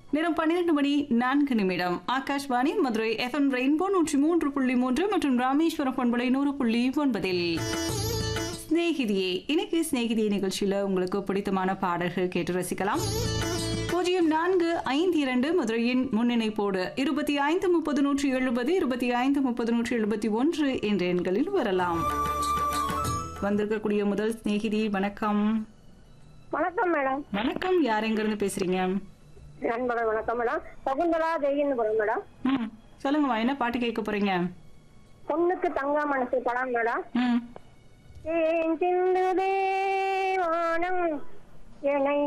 நேரம் பன்னிரண்டு மணி நான்கு நிமிடம் ஆகாஷ்வாணி மதுரை எஃப்எம் ரெயின்போ நூற்றி மூன்று புள்ளி மூன்று மற்றும் ராமேஸ்வரம் பண்பலை நூறு புள்ளி ஒன்பதில் சிநேகிதியே இன்னைக்கு சிநேகிதியே நிகழ்ச்சியில உங்களுக்கு பிடித்தமான பாடல்கள் கேட்டு ரசிக்கலாம் பூஜ்ஜியம் நான்கு ஐந்து இரண்டு மதுரையின் முன்னிணைப்போடு இருபத்தி ஐந்து முப்பது நூற்றி எழுபது இருபத்தி ஐந்து முப்பது நூற்றி எழுபத்தி ஒன்று என்ற எண்களில் வரலாம் வந்திருக்கக்கூடிய முதல் சிநேகிதி வணக்கம் வணக்கம் மேடம் வணக்கம் யார் எங்கிருந்து பேசுறீங்க நண்பர்கள் வணக்கம் மேடம் சகுந்தலா ஜெயின்னு போறோம் மேடம் ம் சொல்லுங்கம்மா என்ன பாட்டு கேட்க போறீங்க பொண்ணுக்கு தங்க மனசு படம் மேடம் ம் ஏன் சிந்துதே வானம் என்னை